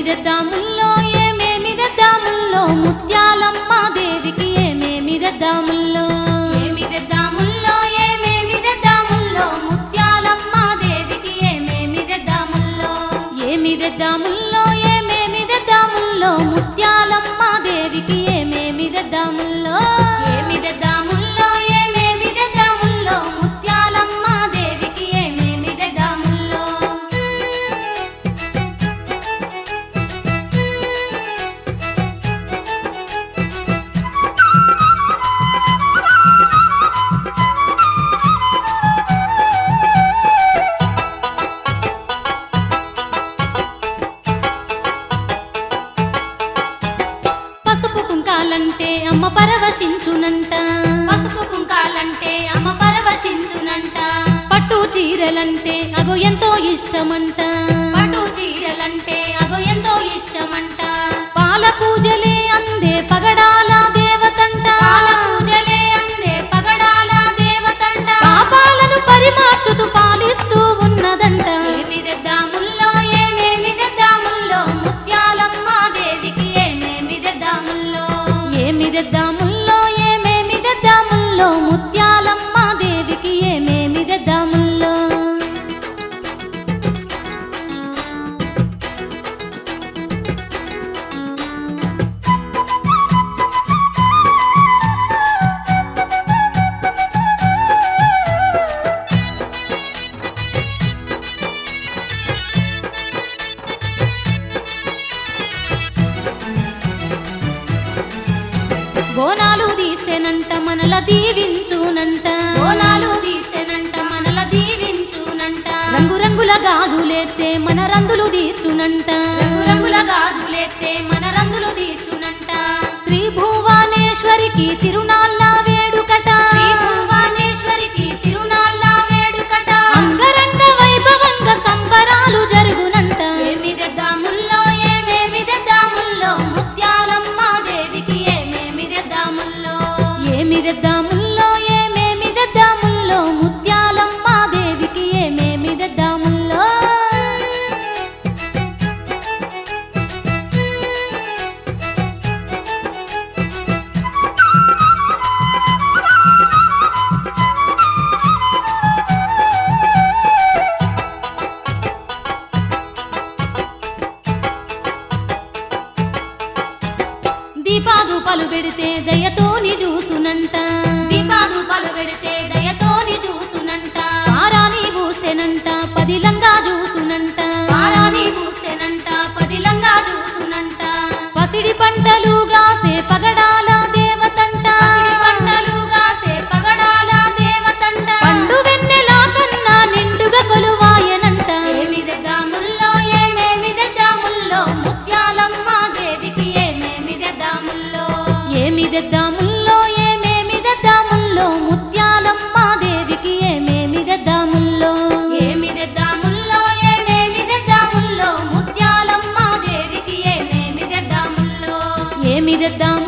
తెద్దాముల్లో ఏమేమి తెద్దాముల్లో ముత్యాలమ్మ దేవికి ఏమేమి తెద్దాముల్లో ఏమి తెద్దాముల్లో ఏమేమి తెద్దాముల్లో ముత్యాలమ్మ దేవికి ఏమేమి తెద్దాముల్లో ఏమి తెద్దాముల్లో ఏమేమి తెద్దాముల్లో ముత్యాలమ్మ దేవికి ఏమేమి తెద్దాముల్లో ఏమి తెద్దాముల్లో ఏమేమి తెద్దాముల్లో ముత్యాలమ్మ దేవికి ఏమేమి తెద్దాముల్లో పసుపు కుంకాలంటే అమ్మ పరవశించునంట పసుపు కుంకాలంటే అమ్మ పరవశించునంట పట్టు చీరలంటే అగో ఎంతో ఇష్టమంట పట్టు చీరలంటే అగో ఎంతో ఇష్టమంట పాల పూజలే అందే పగడాల దేవతంట పాల పూజలే అందే పగడాల దేవతంట పాపాలను పరిమార్చుతూ పాలిస్తూ ఉన్నదంట ఏమి తెద్దాముల్లో ఏమేమి తెద్దాముల్లో ముత్యాలమ్మ దేవికి ఏమేమి తెద్దాముల్లో ఏమి తెద్దాముల్లో ఏమేమి తెద్దాముల్లో ముత్యాలమ్మ దేవికి ఏమేమి తెద్దాముల్లో బోనాలు తీస్తేనంట మనల దీవించునంట బోనాలు తీస్తేనంట మనల దీవించునంట రంగురంగుల గాజులేస్తే మన రంగులు తీర్చునంట రంగురంగుల గాజులేస్తే మన రంగులు తీర్చునంట త్రిభువనేశ్వరికి తిరునాళ్ళ వేడుకట త్రిభువనేశ్వరికి తిరునాళ్ళ వేడుకట అంగరంగ వైభవంగా సంబరాలు జరుగునంట ఏమి తెద్దాముల్లో ఏమేమి తెద్దాముల్లో ముత్యాలమ్మ దేవికి ఏమేమి తెద్దాముల్లో ఏమి తెద్దాముల్లో ఏమేమి తెద్దాముల్లో ముత్యాలమ్మ దేవికి ఏమేమి తెద్దాముల్లో దీపాదుపాలు పెడితే దయతోని చూసునంట దీపాదుపాలు పెడితే దయతోని చూసునంట పారాని పూస్తేనంట పదిలంగా చూసునంట పారాని పూస్తేనంట పదిలంగా చూసునంట పసిడి పంటలుగాసే పగడాల దేవతంట పంటలుగాసే పగడాల దేవతంట పండు వెన్నెలా కన్నా నిండుగా కొలువాయనంట ఏమి తెద్దాముల్లో ఏమేమి తెద్దాముల్లో ముత్యాలమ్మ దేవికి ఏమేమి తెద్దాముల్లో ఏమి తెద్దాముల్లో ఏమేమి తెద్దాముల్లో ముత్యాలమ్మ దేవికి ఏమేమి తెద్దాముల్లో ఏమి తెద్దాముల్లో ఏమేమి తెద్దాముల్లో ముత్యాలమ్మ దేవికి ఏమేమి తెద్దాముల్లో ఏమి తెద్దాము